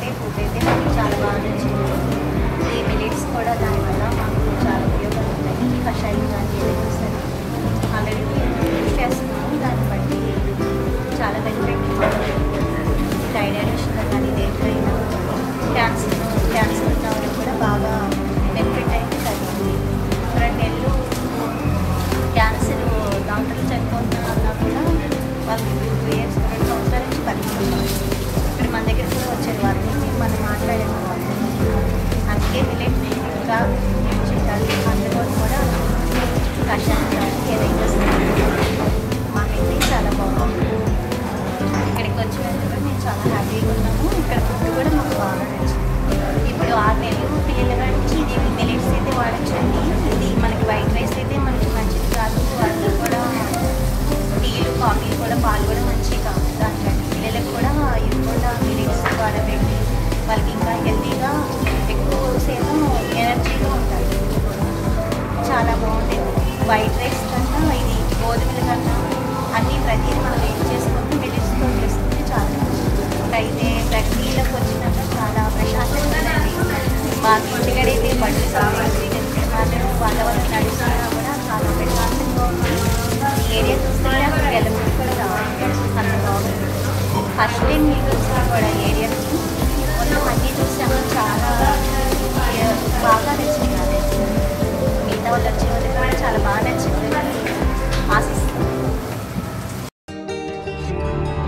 అయితే ఫుడ్ అయితే మాకు చాలా బాగా నచ్చింది ఈ మిలిట్స్ కూడా దానివల్ల మాకు చాలా ఉపయోగాలు ఉన్నాయి కషాయం కానీ ఏదైనా సరే ఆల్రెడీ యూజ్ చేస్తున్నాము దాన్ని బట్టి చాలా బెనిఫిట్ డైడైజేషన్లో కానీ దేనికైనా క్యాన్సర్ క్యాన్సర్ ఉన్న వాళ్ళకి కూడా బాగా బెనిఫిట్ అయితే కలిగింది రెండు నెలలు క్యాన్సర్ డాక్టర్లు చనిపోతున్నా కూడా వాళ్ళు టూ ఇయర్స్ రెండు సంవత్సరాల నుంచి బతుకుతున్నారు ఇప్పుడు మన దగ్గర కూడా వచ్చారు వాళ్ళ నుంచి మనం మాట్లాడాము వాళ్ళు అందుకే మిలెట్ ఇంకా యూజ్ చేయాలి అందులో కూడా కషాయం కానీ ఏదైనా సరే మాకైతే చాలా బాగుంది ఇక్కడికి వచ్చిన వెంటనే మేము చాలా హ్యాపీగా ఉన్నాము ఇక్కడ ఫుడ్ కూడా మాకు బాగా నచ్చింది ఇప్పుడు ఆరు నెలలు పిల్లల నుంచి ఇది మిలెట్స్ అయితే వాడచ్చండి ఇది మనకి వైట్ రైస్ అయితే మనకి మంచిది కాదు వాళ్ళు కూడా టీలు కాఫీలు కూడా పాలు కూడా మంచివి కాదు దానికంటే పిల్లలకు కూడా ఇది కూడా మిలెట్స్ వాడబెట్టి వాళ్ళకి ఇంకా హెల్తీగా ఎక్కువ సేపు ఎనర్జీగా ఉంటారు చాలా బాగుండేది వైట్ రైస్ కన్నా ఇది గోధుమల కన్నా అన్నీ ప్రతిదీ మనం ఏం చేసుకుంటే మిలిట్స్తో చేసుకుంటే చాలా మంచిది అయితే ప్రతిలోకి వచ్చినాక చాలా ప్రశాంతంగా ఉంది మాకు ఇంటికడైతే బట్టలు